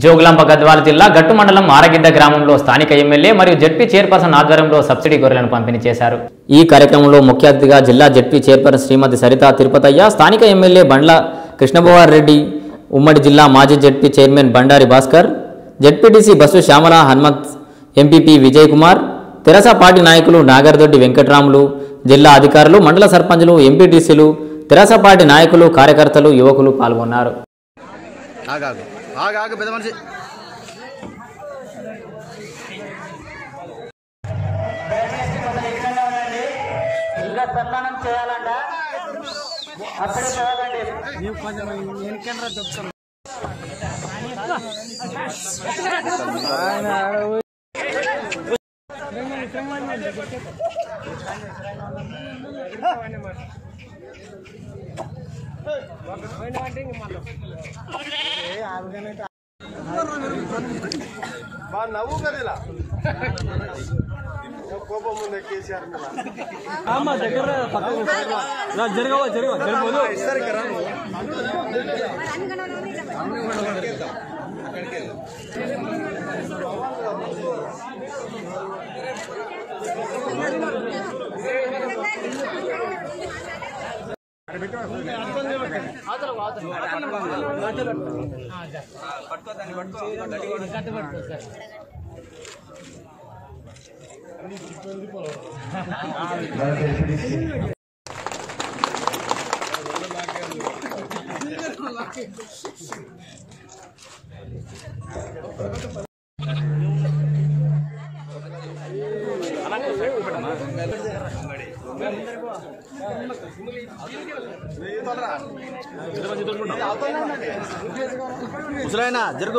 జోగులాంబ గద్వాల జిల్లా గట్టు మండలం ఆరగిద్ద గ్రామంలో స్థానిక ఎమ్మెల్యే మరియు జడ్పీ చైర్పర్సన్ ఆధ్వర్యంలో సబ్సిడీ గొర్రెలను పంపిణీ చేశారు ఈ కార్యక్రమంలో ముఖ్య అతిథిగా జిల్లా జడ్పీ చైర్పర్సన్ శ్రీమతి సరిత తిరుపతయ్య స్థానిక ఎమ్మెల్యే బండ్ల కృష్ణభవర్ రెడ్డి ఉమ్మడి జిల్లా మాజీ ZP chairman Bandari Bhaskar ZPTC Bassu Shyamala Hanumanth MPP Vijay Kumar Terasa party నాయకులు నాగర్దొడ్డి వెంకట్రాములు జిల్లా అధికారులు మండల సర్పంచులు ఎంపీటీసీలు తెరస పార్టీ నాయకులు కార్యకర్తలు యువకులు పాల్గొన్నారు ఆగాగు ఆగాగు పెద్ద మనిషి ఇంకా సన్మానం చేయాలంట అప్పుడే చదవండి బాగా నవ్వు కదా ఇలా కోపం ఉంది కేసీఆర్ మీద ఇస్తారు ఇక్కడ ముసలాయన జరుగు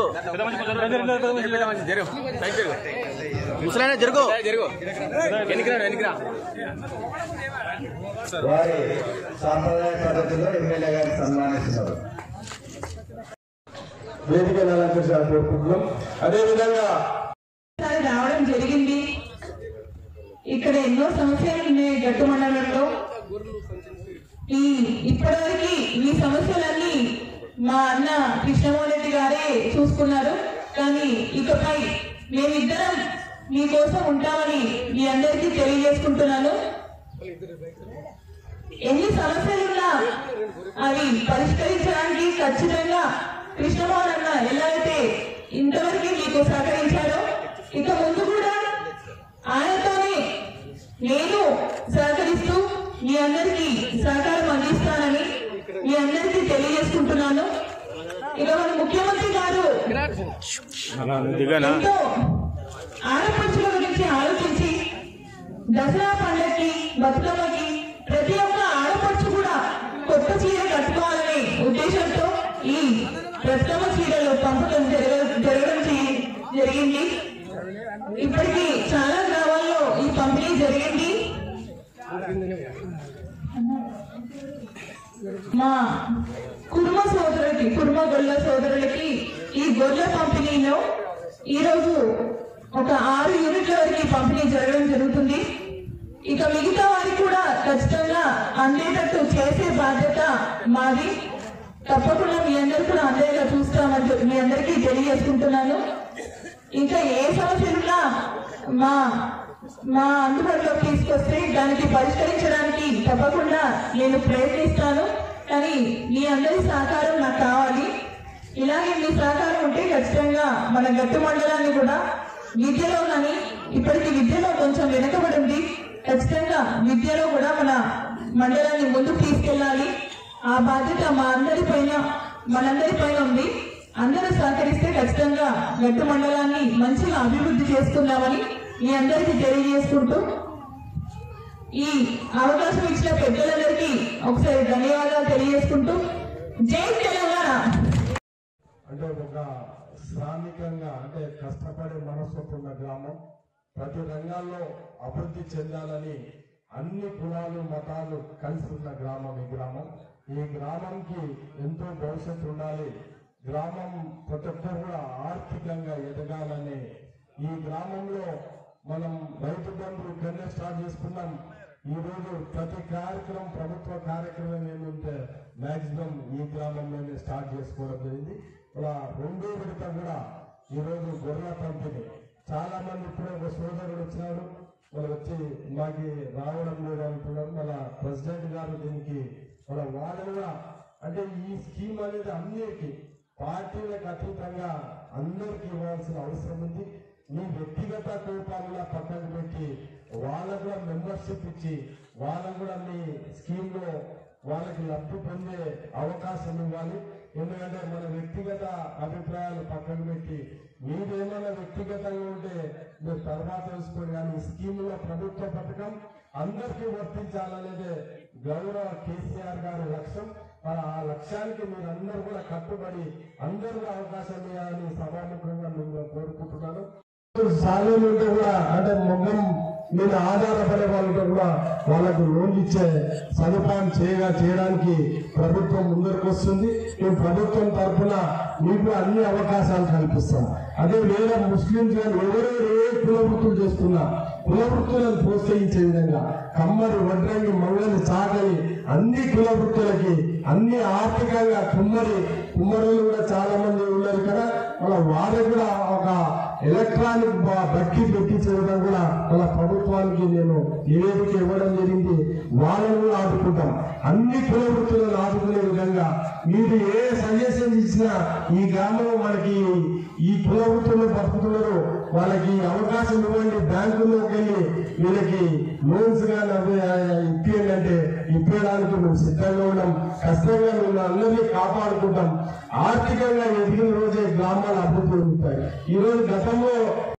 ముసలాయన జరుగు వారి సాంప్రదాయ పద్ధతిలో ఎమ్మెల్యే గారిని సన్మానిస్తున్నారు వేదిక అలంకరించాలని కోరుకుంటున్నాం అదేవిధంగా ఒకసారి రావడం జరిగింది ఇక్కడ ఎన్నో సమస్యలు ఉన్నాయి గట్టు మండలంలో ఈ ఇప్పటివరకు ఈ సమస్యలన్నీ మా అన్న కృష్ణమోహన్ రెడ్డి గారే చూసుకున్నారు కానీ ఇకపై మేమిద్దరం మీకోసం ఉంటామని మీ అందరికీ తెలియజేసుకుంటున్నాను ఎన్ని సమస్యలున్నా అవి పరిష్కరించడానికి ఖచ్చితంగా కృష్ణమోహన్ అన్న ఎలా అయితే ఇంతవరకు మీకు సహకరించారో ఇక ముందు కూడా ఆయనతోనే నేను సహకరిస్తూ మీ అందరికీ సహకారం అందిస్తానని మీ అందరికీ తెలియజేసుకుంటున్నాను ఇక మన ముఖ్యమంత్రి గారు ఎంతో ఆడపడుచుల గురించి ఆలోచించి దసరా పండగకి బతుకమ్మకి ప్రతి ఒక్క ఆడపడుచు కూడా కొత్త చీర కట్టుకోవాలనే ఉద్దేశంతో ఈ బతుకమ్మ చీరలు పంపడం జరగ జరగడం జరి- జరిగింది ఇప్పటికి చాలా గ్రామాల్లో ఈ పంపిణీ జరిగింది మా కుర్మ సోదరులకి కుర్మ గొల్ల సోదరులకి ఈ గొర్రెల పంపిణీలో ఈరోజు ఒక ఆరు యూనిట్ల వరకు పంపిణీ జరగడం జరుగుతుంది ఇక మిగతా వారికి కూడా ఖచ్చితంగా అందేటట్టు చేసే బాధ్యత మాది తప్పకుండా మీ అందరు కూడా అందేలా చూస్తామని చెప్పి మీ అందరికీ తెలియజేసుకుంటున్నాను ఇంకా ఏ సమస్యలున్నా మా మా అందుబాటులోకి తీసుకొస్తే దానికి పరిష్కరించడానికి తప్పకుండా నేను ప్రయత్నిస్తాను కానీ మీ అందరి సహకారం నాకు కావాలి ఇలాగే మీ సహకారం ఉంటే ఖచ్చితంగా మన గట్టు మండలాన్ని కూడా విద్యలో కానీ ఇప్పటికి విద్యలో కొంచెం వెనకబడి ఉంది ఖచ్చితంగా విద్యలో కూడా మన మండలాన్ని ముందుకు తీసుకెళ్ళాలి ఆ బాధ్యత మా అందరి పైన మనందరి పైన ఉంది అందరూ సహకరిస్తే ఖచ్చితంగా గట్టు మండలాన్ని మంచిగా అభివృద్ధి చేసుకుందామని మీ అందరికీ తెలియజేసుకుంటూ ఈ అవకాశం ఇచ్చిన పెద్దలందరికీ ఒకసారి ధన్యవాదాలు తెలియజేసుకుంటూ జై తెలంగాణ అంటే ఒక శ్రామికంగా అంటే కష్టపడే మనస్తత్వం ఉన్న గ్రామం ప్రతి రంగాల్లో అభివృద్ధి చెందాలని అన్ని కులాలు మతాలు కలిసి ఉన్న గ్రామం ఈ గ్రామం ఈ గ్రామంకి ఎంతో భవిష్యత్తు ఉండాలి గ్రామం ప్రతి ఒక్కరు కూడా ఆర్థికంగా ఎదగాలని ఈ గ్రామంలో మనం రైతు బంధు ఇక్కడనే స్టార్ట్ చేసుకున్నాం ఈ రోజు ప్రతి కార్యక్రమం ప్రభుత్వ కార్యక్రమం ఏముంటే మాక్సిమం ఈ గ్రామంలోనే స్టార్ట్ చేసుకోవడం జరిగింది ఇలా రెండో విడత కూడా ఈరోజు గొర్రెల పంపిణీ చాలా మంది ఇప్పుడే ఒక సోదరుడు వచ్చినాడు వాళ్ళు వచ్చి మాకు రావడం లేదు అంటున్నారు మన ప్రెసిడెంట్ గారు దీనికి మన వాళ్ళు కూడా అంటే ఈ స్కీమ్ అనేది అందరికీ పార్టీలకు అతీతంగా అందరికీ ఇవ్వాల్సిన అవసరం ఉంది మీ వ్యక్తిగత కోపాలను పక్కన పెట్టి వాళ్ళకు కూడా మెంబర్షిప్ ఇచ్చి వాళ్ళకు కూడా మీ స్కీమ్ లో వాళ్ళకి లబ్ధి పొందే అవకాశం ఇవ్వాలి ఎందుకంటే మన వ్యక్తిగత అభిప్రాయాలు పక్కన పెట్టి మీరేమైనా వ్యక్తిగతంగా ఉంటే మీరు తర్వాత తెలుసుకోండి కానీ ఈ స్కీమ్ లో ప్రభుత్వ పథకం అందరికీ వర్తించాలనేదే గౌరవ కేసీఆర్ గారి లక్ష్యం మరి ఆ లక్ష్యానికి మీరందరూ కూడా కట్టుబడి అందరూ కూడా అవకాశం ఇవ్వాలని సభాముఖంగా మేము కోరుకుంటున్నాను సాలీలు ఉంటే కూడా అంటే మొగ్గం మీద ఆధారపడే వాళ్ళతో కూడా వాళ్ళకు లోన్లు ఇచ్చే సదుపాయం చేయగా చేయడానికి ప్రభుత్వం ముందరకు వస్తుంది మేము ప్రభుత్వం తరఫున మీకు అన్ని అవకాశాలు కల్పిస్తాం అదే వేరే ముస్లింస్ కానీ ఎవరెవరు ఏ కుల వృత్తులు చేస్తున్నా కుల వృత్తులను ప్రోత్సహించే విధంగా కమ్మరి వడ్రంగి మంగళి చాకలి అన్ని కుల వృత్తులకి అన్ని ఆర్థికంగా కుమ్మరి కుమ్మరులు కూడా చాలా మంది ఉన్నారు ఇక్కడ మన వారికి కూడా ఒక ఎలక్ట్రానిక్ బ- బట్టి పెట్టించే విధంగా కూడా మన ప్రభుత్వానికి నేను నివేదిక ఇవ్వడం జరిగింది వాళ్ళని కూడా ఆదుకుంటాం అన్ని కుల వృత్తులను ఆదుకునే విధంగా మీరు ఏ సజెషన్ ఇచ్చినా ఈ గ్రామంలో మనకి ఈ కుల వృత్తుల్లో బతుకుతున్నారు వాళ్ళకి అవకాశం ఇవ్వండి బ్యాంకుల్లోకి వెళ్ళి వీళ్ళకి లోన్స్ కానీ అవి ఇప్పియండి అంటే ఇప్పించడానికి మేము సిద్ధంగా ఉన్నాం కష్టంగా మేము అందరినీ కాపాడుకుంటాం ఆర్థికంగా ఎదిగిన రోజే గ్రామాలు అభివృద్ధి చెందుతాయి ఈ రోజు గతంలో